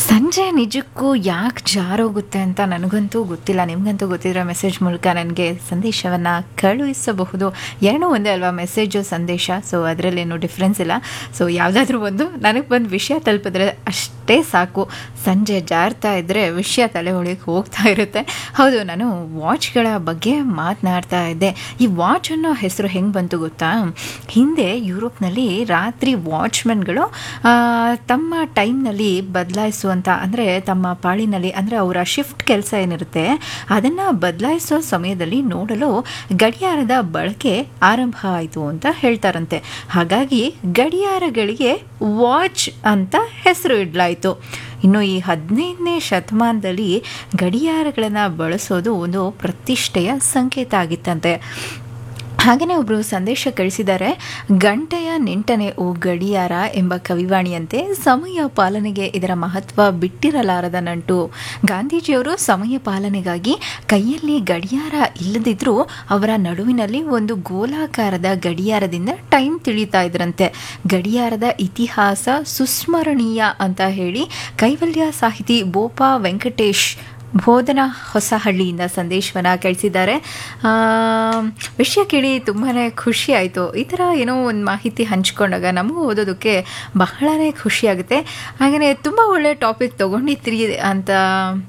ಸಂಜೆ ನಿಜಕ್ಕೂ ಯಾಕೆ ಜಾರೋಗುತ್ತೆ ಅಂತ ನನಗಂತೂ ಗೊತ್ತಿಲ್ಲ ನಿಮಗಂತೂ ಗೊತ್ತಿದ್ರೆ ಮೆಸೇಜ್ ಮೂಲಕ ನನಗೆ ಸಂದೇಶವನ್ನು ಕಳುಹಿಸಬಹುದು ಏನೋ ಒಂದೇ ಅಲ್ವಾ ಮೆಸೇಜು ಸಂದೇಶ ಸೊ ಅದರಲ್ಲೇನು ಡಿಫ್ರೆನ್ಸ್ ಇಲ್ಲ ಸೊ ಯಾವುದಾದ್ರೂ ಒಂದು ನನಗೆ ಬಂದು ವಿಷಯ ತಲುಪಿದ್ರೆ ಅಷ್ಟೇ ಸಾಕು ಸಂಜೆ ಜಾರ್ತಾ ಇದ್ದರೆ ವಿಷಯ ತಲೆ ಒಳಗೆ ಹೋಗ್ತಾ ಇರುತ್ತೆ ಹೌದು ನಾನು ವಾಚ್ಗಳ ಬಗ್ಗೆ ಮಾತನಾಡ್ತಾ ಇದ್ದೆ ಈ ವಾಚ್ ಅನ್ನೋ ಹೆಸರು ಹೆಂಗೆ ಬಂತು ಗೊತ್ತಾ ಹಿಂದೆ ಯುರೋಪ್ನಲ್ಲಿ ರಾತ್ರಿ ವಾಚ್ಮೆನ್ಗಳು ತಮ್ಮ ಟೈಮ್ನಲ್ಲಿ ಬದಲಾಯಿಸುವಂಥ ಅಂದರೆ ತಮ್ಮ ಪಾಳಿನಲ್ಲಿ ಅಂದರೆ ಅವರ ಶಿಫ್ಟ್ ಕೆಲಸ ಏನಿರುತ್ತೆ ಅದನ್ನು ಬದಲಾಯಿಸೋ ಸಮಯದಲ್ಲಿ ನೋಡಲು ಗಡಿಯಾರದ ಬಳಕೆ ಆರಂಭ ಆಯಿತು ಅಂತ ಹೇಳ್ತಾರಂತೆ ಹಾಗಾಗಿ ಗಡಿಯಾರಗಳಿಗೆ ವಾಚ್ ಅಂತ ಹೆಸರು ಇಡಲಾಯಿತು ಇನ್ನು ಈ ಹದಿನೈದನೇ ಶತಮಾನದಲ್ಲಿ ಗಡಿಯಾರಗಳನ್ನು ಬಳಸೋದು ಒಂದು ಪ್ರತಿಷ್ಠೆಯ ಸಂಕೇತ ಆಗಿತ್ತಂತೆ ಹಾಗೆಯೇ ಒಬ್ಬರು ಸಂದೇಶ ಕಳಿಸಿದ್ದಾರೆ ಗಂಟೆಯ ನೆಂಟನೆ ಓ ಗಡಿಯಾರ ಎಂಬ ಕವಿವಾಣಿಯಂತೆ ಸಮಯ ಪಾಲನೆಗೆ ಇದರ ಮಹತ್ವ ಬಿಟ್ಟಿರಲಾರದ ನಂಟು ಗಾಂಧೀಜಿಯವರು ಸಮಯ ಪಾಲನೆಗಾಗಿ ಕೈಯಲ್ಲಿ ಗಡಿಯಾರ ಇಲ್ಲದಿದ್ದರೂ ಅವರ ನಡುವಿನಲ್ಲಿ ಒಂದು ಗೋಲಾಕಾರದ ಗಡಿಯಾರದಿಂದ ಟೈಮ್ ತಿಳಿತಾ ಇದ್ರಂತೆ ಗಡಿಯಾರದ ಇತಿಹಾಸ ಸುಸ್ಮರಣೀಯ ಅಂತ ಹೇಳಿ ಕೈವಲ್ಯ ಸಾಹಿತಿ ಬೋಪಾ ವೆಂಕಟೇಶ್ ಬೋಧನಾ ಹೊಸಹಳ್ಳಿಯಿಂದ ಸಂದೇಶವನ್ನು ಕಳಿಸಿದ್ದಾರೆ ವಿಷಯ ಕೇಳಿ ತುಂಬಾ ಖುಷಿ ಆಯಿತು ಈ ಥರ ಏನೋ ಒಂದು ಮಾಹಿತಿ ಹಂಚ್ಕೊಂಡಾಗ ನಮಗೂ ಓದೋದಕ್ಕೆ ಬಹಳನೇ ಖುಷಿಯಾಗುತ್ತೆ ಹಾಗೆಯೇ ತುಂಬ ಒಳ್ಳೆ ಟಾಪಿಕ್ ತೊಗೊಂಡಿದ್ರಿ ಅಂತ